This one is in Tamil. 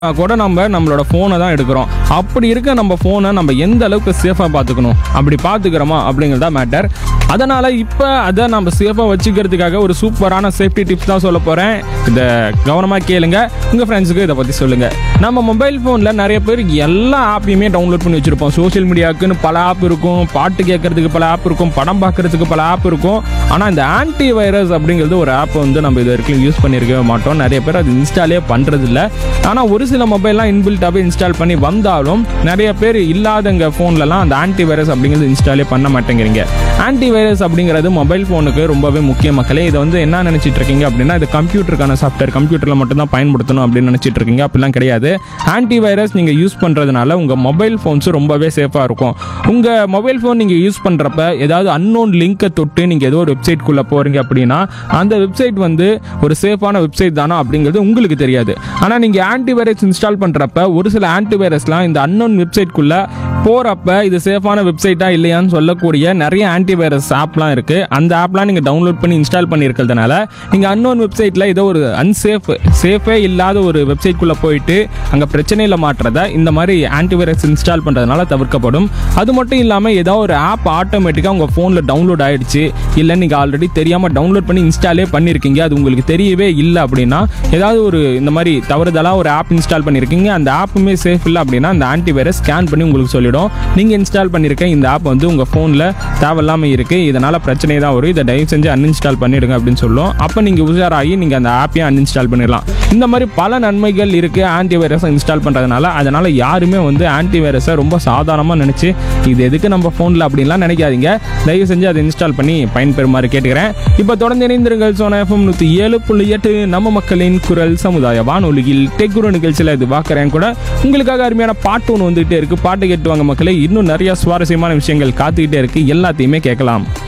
கூட நம்ம நம்மளோட ஃபோனை தான் எடுக்கிறோம் அப்படி இருக்க நம்ம ஃபோனை நம்ம எந்த அளவுக்கு சேஃபாக பார்த்துக்கணும் அப்படி பார்த்துக்கிறோமா அப்படிங்கிறதா மேட்டர் அதனால் இப்போ அதை நம்ம சேஃபாக வச்சுக்கிறதுக்காக ஒரு சூப்பரான சேஃப்டி டிப்ஸ் தான் சொல்ல போகிறேன் இதை கவனமாக கேளுங்க உங்கள் ஃப்ரெண்ட்ஸுக்கு இதை பற்றி சொல்லுங்கள் நம்ம மொபைல் ஃபோனில் நிறைய பேர் எல்லா ஆப்பையுமே டவுன்லோட் பண்ணி வச்சுருப்போம் சோஷியல் மீடியாவுக்குன்னு பல ஆப் இருக்கும் பாட்டு கேட்கறதுக்கு பல ஆப் இருக்கும் படம் பார்க்கறதுக்கு பல ஆப் இருக்கும் ஆனால் இந்த ஆன்டி வைரஸ் அப்படிங்கிறது ஒரு ஆப் வந்து நம்ம இது வரைக்கும் யூஸ் பண்ணியிருக்கவே மாட்டோம் நிறைய பேர் அது இன்ஸ்டாலே பண்ணுறதில்ல ஆனால் ஒரு சில மொபைல்லாம் இன்பில்ட்டாகவே இன்ஸ்டால் பண்ணி வந்தாலும் நிறைய பேர் இல்லாதங்க ஃபோன்லலாம் அந்த ஆன்டி வைரஸ் அப்படிங்கிறது இன்ஸ்டாலே பண்ண மாட்டேங்கிறீங்க ஆன்டி வைரஸ் அப்படிங்கிறது மொபைல் ஃபோனுக்கு ரொம்பவே முக்கிய மக்களே இதை வந்து என்ன நினச்சிட்டு இருக்கீங்க அப்படின்னா இது கம்ப்யூட்டருக்கான சாஃப்ட்வேர் கம்ப்யூட்டரில் மட்டும்தான் பயன்படுத்தணும் அப்படின்னு நினச்சிட்டு இருக்கீங்க அப்படிலாம் கிடையாது ஆன்டி வைரஸ் நீங்கள் யூஸ் பண்ணுறதுனால உங்கள் மொபைல் ஃபோன்ஸ் ரொம்பவே சேஃபாக இருக்கும் உங்கள் மொபைல் ஃபோன் நீங்கள் யூஸ் பண்ணுறப்ப ஏதாவது அன்னோன் லிங்கை தொட்டு நீங்கள் ஏதோ ஒரு வெப்சைட்குள்ளே போகிறீங்க அப்படின்னா அந்த வெப்சைட் வந்து ஒரு சேஃபான வெப்சைட் தானா அப்படிங்கிறது உங்களுக்கு தெரியாது ஆனால் நீங்கள் ஆன்டிவைரஸ் இன்ஸ்டால் பண்ணுறப்ப ஒரு சில ஆன்டிவைரஸ்லாம் இந்த அன்னோன் வெப்சைட்குள்ளே போகிறப்ப இது சேஃபான வெப்சைட்டா இல்லையான்னு சொல்லக்கூடிய நிறைய ஆன்டிவைரஸ் ஆப்லாம் இருக்குது அந்த ஆப்லாம் நீங்கள் டவுன்லோட் பண்ணி இன்ஸ்டால் பண்ணியிருக்கிறதுனால நீங்கள் அன்னோன் வெப்சைட்டில் ஏதோ ஒரு அன்சேஃப் சேஃபே இல்லாத ஒரு வெப்சைட்குள்ளே போயிட்டு அங்கே பிரச்சனையில் மாட்டுறத இந்த மாதிரி ஆன்டிவைரஸ் இன்ஸ்டால் பண்ணுறதுனால தவிர்க்கப்படும் அது மட்டும் இல்லாமல் ஏதோ ஒரு ஆப் ஆட்டோமேட்டிக்காக உங்கள் ஃபோனில் டவுன்லோட் ஆயிடுச்சு இல்லை நீங்கள் ஆல்ரெடி தெரியாமல் டவுன்லோட் பண்ணி இன்ஸ்டாலே பண்ணியிருக்கீங்க அது உங்களுக்கு தெரியவே இல்லை அப்படின்னா ஏதாவது ஒரு இந்த மாதிரி தவறுதலாக ஒரு ஆப் இன்ஸ்டால் பண்ணியிருக்கீங்க அந்த ஆப்புமே சேஃப் இல்லை அப்படின்னா அந்த ஆன்டிவைரஸ் ஸ்கேன் பண்ணி உங்களுக்கு சொல்லிடும் நீங்கள் இன்ஸ்டால் பண்ணியிருக்க இந்த ஆப் வந்து உங்கள் ஃபோனில் தேவையில்லாமல் இருக்குது இதனால் பிரச்சனை தான் வரும் இதை தயவு செஞ்சு அன்இன்ஸ்டால் பண்ணிடுங்க அப்படின்னு சொல்லும் அப்போ நீங்கள் உஷாராகி நீங்கள் அந்த ஆப்பையும் அன்இன்ஸ்டால் பண்ணிடலாம் இந்த மாதிரி பல நன்மைகள் இருக்குது ஆன்டிவைரஸை இன்ஸ்டால் பண்ணுறதுனால அதனால் யாருமே வந்து ஆன்டிவைரஸை ரொம்ப சாதாரணமாக நினச்சி இது எதுக்கு நம்ம ஃபோனில் அப்படின்லாம் நினைக்காதீங்க தயவு செஞ்சு அதை இன்ஸ்டால் பண்ணி பயன்பெறுமாறு கேட்டுக்கிறேன் இப்போ தொடர்ந்து இணைந்திருங்கள் சோனா எஃப்எம் நூற்றி ஏழு புள்ளி எட்டு நம்ம மக்களின் குரல் சமுதாய வானொலியில் டெக்குரு நிகழ்ச்சியில் இது பார்க்குறேன் கூட உங்களுக்காக அருமையான பாட்டு ஒன்று வந்துகிட்டே இருக்குது பாட்டு கேட்டு வாங்க மக்களே இன்னும் நிறைய சுவாரஸ்யமான விஷயங்கள் காத்துக்கிட்டே இருக்குது எல்லாத்தையுமே கேட்கலாம்